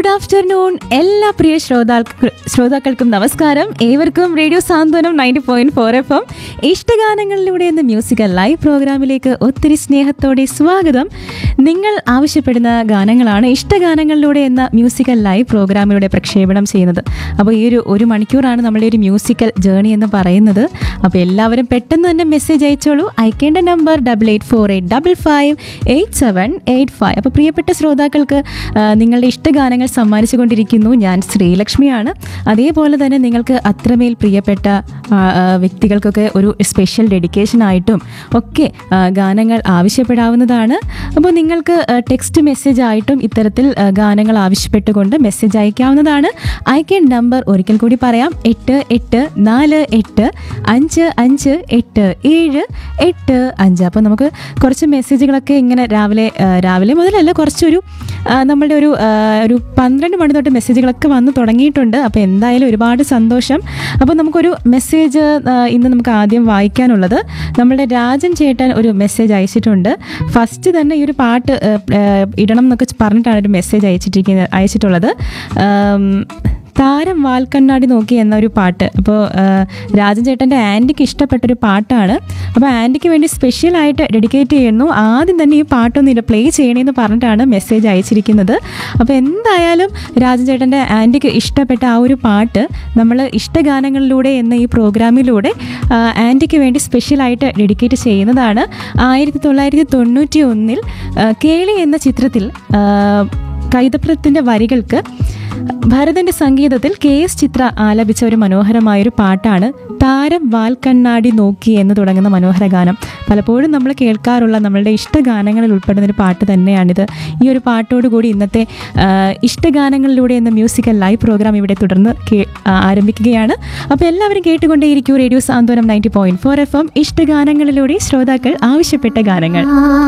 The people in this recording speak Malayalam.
ഗുഡ് ആഫ്റ്റർനൂൺ എല്ലാ പ്രിയ ശ്രോതാക്ക ശ്രോതാക്കൾക്കും നമസ്കാരം ഏവർക്കും radio Santhwanam ninety point four F M ഇഷ്ടഗാനങ്ങളിലൂടെ എന്ന മ്യൂസിക്കൽ ലൈവ് പ്രോഗ്രാമിലേക്ക് ഒത്തിരി സ്നേഹത്തോടെ സ്വാഗതം നിങ്ങൾ ആവശ്യപ്പെടുന്ന ഗാനങ്ങളാണ് ഇഷ്ടഗാനങ്ങളിലൂടെ എന്ന മ്യൂസിക്കൽ ലൈവ് പ്രോഗ്രാമിലൂടെ പ്രക്ഷേപണം ചെയ്യുന്നത് അപ്പോൾ ഈ ഒരു ഒരു മണിക്കൂറാണ് നമ്മളുടെ ഒരു മ്യൂസിക്കൽ ജേണി എന്ന് പറയുന്നത് അപ്പോൾ എല്ലാവരും പെട്ടെന്ന് തന്നെ മെസ്സേജ് അയച്ചോളൂ അയക്കേണ്ട number double eight four eight double five eight seven eight five അപ്പോൾ പ്രിയപ്പെട്ട ശ്രോതാക്കൾക്ക് ആ, നിങ്ങളുടെ ഇഷ്ടഗാനങ്ങൾ സമ്മാനിച്ചു കൊണ്ടിരിക്കുന്നു ഞാൻ ശ്രീലക്ഷ്മിയാണ് അതേപോലെ തന്നെ നിങ്ങൾക്ക് അത്രമേൽ പ്രിയപ്പെട്ട ആ, ആ, വ്യക്തികൾക്കൊക്കെ ഒരു സ്പെഷ്യൽ ഡെഡിക്കേഷൻ ആയിട്ടും ഒക്കെ ആ, ഗാനങ്ങൾ ആവശ്യപ്പെടാവുന്നതാണ് അപ്പോൾ നിങ്ങൾക്ക് ടെക്സ്റ്റ് മെസ്സേജ് ആയിട്ടും ഇത്തരത്തിൽ ആ, ഗാനങ്ങൾ ആവശ്യപ്പെട്ടുകൊണ്ട് മെസ്സേജ് അയക്കാവുന്നതാണ് അയക്കേണ്ട നമ്പർ ഒരിക്കൽ കൂടി പറയാം എട്ട് എട്ട് നാല് എട്ട് അഞ്ച് അഞ്ച് എട്ട് ഏഴ് എട്ട് അഞ്ച് അപ്പോൾ നമുക്ക് കുറച്ച് മെസ്സേജുകളൊക്കെ ഇങ്ങനെ രാവിലെ ആ, രാവിലെ മുതലല്ല കുറച്ചൊരു ആ, നമ്മളുടെ ഒരു ആ, ഒരു പന്ത്രണ്ട് മണി തൊട്ട് മെസ്സേജുകളൊക്കെ വന്ന് തുടങ്ങിയിട്ടുണ്ട് അപ്പോൾ എന്തായാലും ഒരുപാട് സന്തോഷം അപ്പോൾ നമുക്കൊരു മെസ്സേജ് ആ, ഇന്ന് നമുക്ക് ആദ്യം വായിക്കാനുള്ളത് നമ്മളുടെ രാജൻ ചേട്ടൻ ഒരു മെസ്സേജ് അയച്ചിട്ടുണ്ട് ഫസ്റ്റ് തന്നെ ഈ ഒരു പാട്ട് ആ, ആ, ഇടണം എന്നൊക്കെ പറഞ്ഞിട്ടാണ് ഒരു മെസ്സേജ് അയച്ചിട്ടിരിക്കുന്നത് അയച്ചിട്ടുള്ളത് ആം, താരം വാൽക്കണ്ണാടി നോക്കി എന്ന ഒരു പാട്ട് അപ്പോൾ രാജൻ ചേട്ടൻ്റെ ആൻറ്റിക്ക് ഇഷ്ടപ്പെട്ടൊരു പാട്ടാണ് അപ്പോൾ ആൻറ്റിക്ക് വേണ്ടി സ്പെഷ്യലായിട്ട് ഡെഡിക്കേറ്റ് ചെയ്യുന്നു ആദ്യം തന്നെ ഈ പാട്ടൊന്ന് ഇത് പ്ലേ ചെയ്യണമെന്ന് പറഞ്ഞിട്ടാണ് മെസ്സേജ് അയച്ചിരിക്കുന്നത് അപ്പോൾ എന്തായാലും രാജൻ ചേട്ടൻ്റെ ആൻറ്റിക്ക് ഇഷ്ടപ്പെട്ട ആ ഒരു പാട്ട് നമ്മൾ ഇഷ്ടഗാനങ്ങളിലൂടെ എന്ന ഈ പ്രോഗ്രാമിലൂടെ ആൻറ്റിക്ക് വേണ്ടി സ്പെഷ്യലായിട്ട് ഡെഡിക്കേറ്റ് ചെയ്യുന്നതാണ് ആയിരത്തി തൊള്ളായിരത്തി തൊണ്ണൂറ്റി ഒന്നിൽ കേളി എന്ന ചിത്രത്തിൽ ആ, കൈതപ്രത്തിൻ്റെ വരികൾക്ക് ഭരതന്റെ സംഗീതത്തിൽ കെ എസ് ചിത്ര ആലപിച്ച ഒരു മനോഹരമായൊരു പാട്ടാണ് താരം വാൽക്കണ്ണാടി നോക്കി എന്ന് തുടങ്ങുന്ന മനോഹര ഗാനം പലപ്പോഴും നമ്മൾ കേൾക്കാറുള്ള നമ്മളുടെ ഇഷ്ടഗാനങ്ങളിൽ ഉൾപ്പെടുന്ന ഒരു പാട്ട് തന്നെയാണിത് ഈ ഒരു പാട്ടോടുകൂടി ഇന്നത്തെ ആ, ഇഷ്ടഗാനങ്ങളിലൂടെ എന്ന മ്യൂസിക്കൽ ലൈവ് പ്രോഗ്രാം ഇവിടെ തുടർന്ന് കേ- ആ, ആരംഭിക്കുകയാണ് അപ്പോൾ എല്ലാവരും കേട്ടുകൊണ്ടേയിരിക്കൂ radio Santhwanam ninety point four F M ഇഷ്ടഗാനങ്ങളിലൂടെ ശ്രോതാക്കൾ ആവശ്യപ്പെട്ട ഗാനങ്ങൾ